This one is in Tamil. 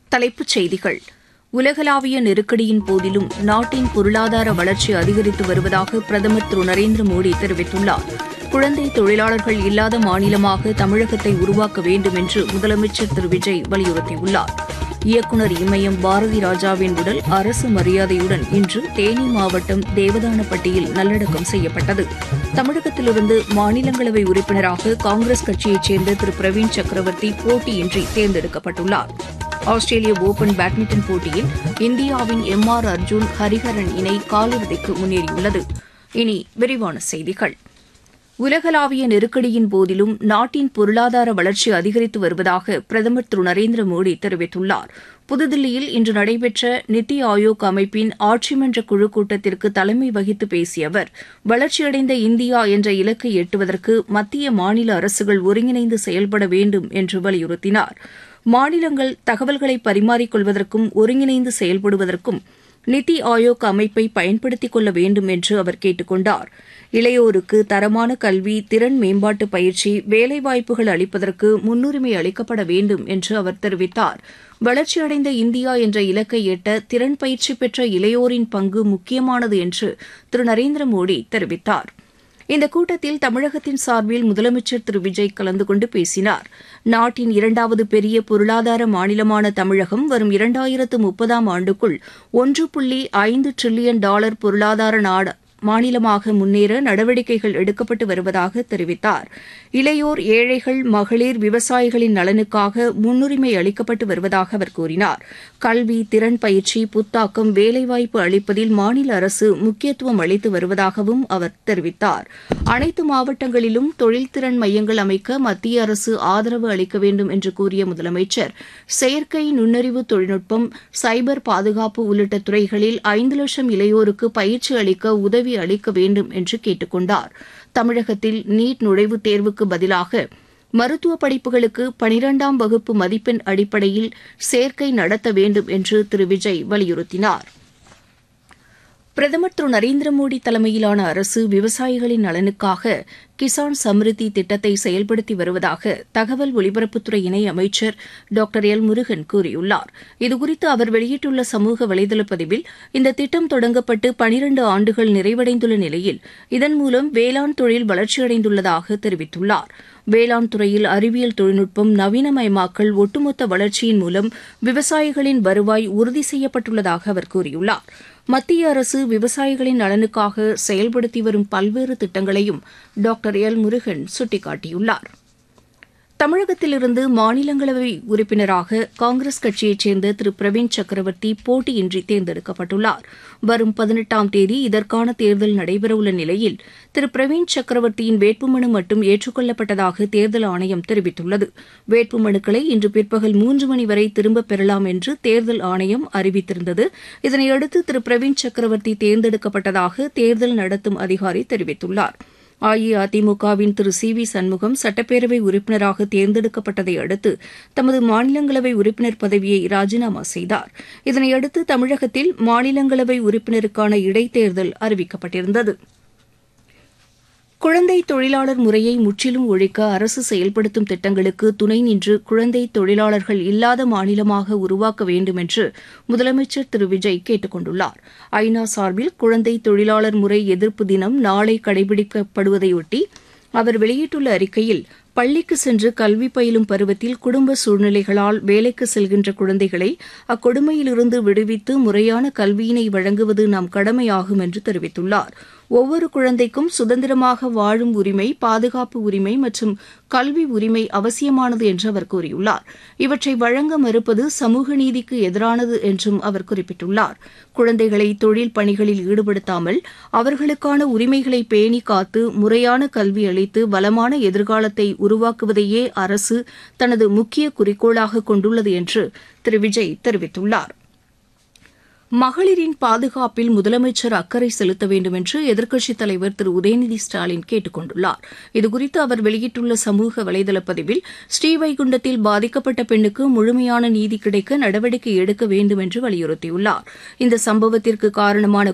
தலைப்புச் செய்திகள் உலகளாவிய நெருக்கடியின் போதிலும் நாட்டின் பொருளாதார வளர்ச்சி அதிகரித்து வருவதாக பிரதமர் திரு நரேந்திர மோடி தெரிவித்துள்ளார் குழந்தை தொழிலாளர்கள் இல்லாத மாநிலமாக தமிழகத்தை உருவாக்க வேண்டும் என்று முதலமைச்சர் திரு விஜய் வலியுறுத்தியுள்ளார் இயக்குநர் இமயம் பாரதி ராஜாவின் உடல் அரசு மரியாதையுடன் இன்று தேனி மாவட்டம் தேவதானப்பட்டியில் நல்லடக்கம் செய்யப்பட்டது தமிழகத்திலிருந்து மாநிலங்களவை உறுப்பினராக காங்கிரஸ் கட்சியைச் சேர்ந்த திரு பிரவீன் சக்கரவர்த்தி போட்டியின்றி தேர்ந்தெடுக்கப்பட்டுள்ளார் ஆஸ்திரேலிய ஓபன் பேட்மிண்டன் போட்டியில் இந்தியாவின் எம் ஆர் அர்ஜுன் ஹரிஹரன் இணை காலிறுதிக்கு முன்னேறியுள்ளது இனி விரிவான செய்திகள் உலகளாவிய நெருக்கடியின் போதிலும் நாட்டின் பொருளாதார வளர்ச்சி அதிகரித்து வருவதாக பிரதமர் திரு நரேந்திர மோடி தெரிவித்துள்ளார் புதுதில்லியில் இன்று நடைபெற்ற நித்தி ஆயோக் அமைப்பின் ஆட்சிமன்ற குழு கூட்டத்திற்கு தலைமை வகித்து பேசிய அவர் வளர்ச்சியடைந்த இந்தியா என்ற இலக்கை எட்டுவதற்கு மத்திய மாநில அரசுகள் ஒருங்கிணைந்து செயல்பட வேண்டும் என்று வலியுறுத்தினார் மாநிலங்கள் தகவல்களை பரிமாறிக் கொள்வதற்கும் ஒருங்கிணைந்து செயல்படுவதற்கும் நித்தி ஆயோக் அமைப்பை பயன்படுத்திக் கொள்ள வேண்டும் என்று அவர் கேட்டுக் கொண்டார் இளையோருக்கு தரமான கல்வி திறன் மேம்பாட்டு பயிற்சி வேலைவாய்ப்புகள் அளிப்பதற்கு முன்னுரிமை அளிக்கப்பட வேண்டும் என்று அவர் தெரிவித்தார் வளர்ச்சியடைந்த இந்தியா என்ற இலக்கை எட்ட திறன் பயிற்சி பெற்ற இளையோரின் பங்கு முக்கியமானது என்று திரு நரேந்திர மோடி தெரிவித்தார் இந்த கூட்டத்தில் தமிழகத்தின் சார்பில் முதலமைச்சர் திரு விஜய் கலந்து கொண்டு பேசினார் நாட்டின் இரண்டாவது பெரிய பொருளாதார மாநிலமான தமிழகம் வரும் இரண்டாயிரத்து முப்பதாம் ஆண்டுக்குள் ஒன்று புள்ளி ஐந்து டிரில்லியன் டாலர் பொருளாதார நாடு மாநிலமாக முன்னேற நடவடிக்கைகள் எடுக்கப்பட்டு வருவதாக தெரிவித்தார் இளையோர் ஏழைகள் மகளிர் விவசாயிகளின் நலனுக்காக முன்னுரிமை அளிக்கப்பட்டு வருவதாக அவர் கூறினார் கல்வி திறன் பயிற்சி புத்தாக்கம் வேலைவாய்ப்பு அளிப்பதில் மாநில அரசு முக்கியத்துவம் அளித்து வருவதாகவும் அவர் தெரிவித்தார் அனைத்து மாவட்டங்களிலும் தொழில்திறன் மையங்கள் அமைக்க மத்திய அரசு ஆதரவு அளிக்க வேண்டும் என்று கூறிய முதலமைச்சர் செயற்கை நுண்ணறிவு தொழில்நுட்பம் சைபர் பாதுகாப்பு உள்ளிட்ட துறைகளில் ஐந்து லட்சம் இளையோருக்கு பயிற்சி அளிக்க உதவி உதவி அளிக்க வேண்டும் என்று கேட்டுக் கொண்டார் தமிழகத்தில் நீட் நுழைவுத் தேர்வுக்கு பதிலாக மருத்துவ படிப்புகளுக்கு பனிரெண்டாம் வகுப்பு மதிப்பெண் அடிப்படையில் சேர்க்கை நடத்த வேண்டும் என்று திரு விஜய் வலியுறுத்தினார் பிரதமர் திரு நரேந்திர மோடி தலைமையிலான அரசு விவசாயிகளின் நலனுக்காக கிசான் சம்ரித்தி திட்டத்தை செயல்படுத்தி வருவதாக தகவல் ஒலிபரப்புத்துறை இணை அமைச்சர் டாக்டர் எல் முருகன் கூறியுள்ளார் இதுகுறித்து அவர் வெளியிட்டுள்ள சமூக வலைதள பதிவில் இந்த திட்டம் தொடங்கப்பட்டு பனிரண்டு ஆண்டுகள் நிறைவடைந்துள்ள நிலையில் இதன் மூலம் வேளாண் தொழில் வளர்ச்சியடைந்துள்ளதாக தெரிவித்துள்ளார் வேளாண் துறையில் அறிவியல் தொழில்நுட்பம் நவீனமயமாக்கல் ஒட்டுமொத்த வளர்ச்சியின் மூலம் விவசாயிகளின் வருவாய் உறுதி செய்யப்பட்டுள்ளதாக அவர் கூறியுள்ளார் மத்திய அரசு விவசாயிகளின் நலனுக்காக செயல்படுத்தி வரும் பல்வேறு திட்டங்களையும் டாக்டர் எல் முருகன் சுட்டிக்காட்டியுள்ளார் தமிழகத்திலிருந்து மாநிலங்களவை உறுப்பினராக காங்கிரஸ் கட்சியைச் சேர்ந்த திரு பிரவீன் சக்கரவர்த்தி போட்டியின்றி தேர்ந்தெடுக்கப்பட்டுள்ளார் வரும் பதினெட்டாம் தேதி இதற்கான தேர்தல் நடைபெறவுள்ள நிலையில் திரு பிரவீன் சக்கரவர்த்தியின் வேட்புமனு மட்டும் ஏற்றுக்கொள்ளப்பட்டதாக தேர்தல் ஆணையம் தெரிவித்துள்ளது வேட்புமனுக்களை இன்று பிற்பகல் மூன்று மணி வரை திரும்பப் பெறலாம் என்று தேர்தல் ஆணையம் அறிவித்திருந்தது இதனையடுத்து திரு பிரவீன் சக்கரவர்த்தி தேர்ந்தெடுக்கப்பட்டதாக தேர்தல் நடத்தும் அதிகாரி தெரிவித்துள்ளாா் அஇஅதிமுகவின் திரு சி வி சண்முகம் சட்டப்பேரவை உறுப்பினராக தேர்ந்தெடுக்கப்பட்டதை அடுத்து தமது மாநிலங்களவை உறுப்பினர் பதவியை ராஜினாமா செய்தார் இதனையடுத்து தமிழகத்தில் மாநிலங்களவை உறுப்பினருக்கான இடைத்தேர்தல் அறிவிக்கப்பட்டிருந்தது குழந்தை தொழிலாளர் முறையை முற்றிலும் ஒழிக்க அரசு செயல்படுத்தும் திட்டங்களுக்கு துணை நின்று குழந்தை தொழிலாளர்கள் இல்லாத மாநிலமாக உருவாக்க வேண்டும் என்று முதலமைச்சர் திரு விஜய் கேட்டுக் கொண்டுள்ளார் ஐநா சார்பில் குழந்தை தொழிலாளர் முறை எதிர்ப்பு தினம் நாளை கடைபிடிக்கப்படுவதையொட்டி அவர் வெளியிட்டுள்ள அறிக்கையில் பள்ளிக்கு சென்று கல்வி பயிலும் பருவத்தில் குடும்ப சூழ்நிலைகளால் வேலைக்கு செல்கின்ற குழந்தைகளை அக்கொடுமையிலிருந்து விடுவித்து முறையான கல்வியினை வழங்குவது நம் கடமையாகும் என்று தெரிவித்துள்ளார் ஒவ்வொரு குழந்தைக்கும் சுதந்திரமாக வாழும் உரிமை பாதுகாப்பு உரிமை மற்றும் கல்வி உரிமை அவசியமானது என்று அவர் கூறியுள்ளார் இவற்றை வழங்க மறுப்பது சமூக நீதிக்கு எதிரானது என்றும் அவர் குறிப்பிட்டுள்ளார் குழந்தைகளை தொழில் பணிகளில் ஈடுபடுத்தாமல் அவர்களுக்கான உரிமைகளை பேணி காத்து முறையான கல்வி அளித்து வளமான எதிர்காலத்தை உருவாக்குவதையே அரசு தனது முக்கிய குறிக்கோளாக கொண்டுள்ளது என்று திரு விஜய் தெரிவித்துள்ளார் மகளிரின் பாதுகாப்பில் முதலமைச்சர் அக்கறை செலுத்த வேண்டும் என்று எதிர்க்கட்சித் தலைவர் திரு உதயநிதி ஸ்டாலின் கேட்டுக் கொண்டுள்ளார் இதுகுறித்து அவர் வெளியிட்டுள்ள சமூக வலைதள பதிவில் ஸ்ரீவைகுண்டத்தில் பாதிக்கப்பட்ட பெண்ணுக்கு முழுமையான நீதி கிடைக்க நடவடிக்கை எடுக்க வேண்டும் என்று வலியுறுத்தியுள்ளார் இந்த சம்பவத்திற்கு காரணமான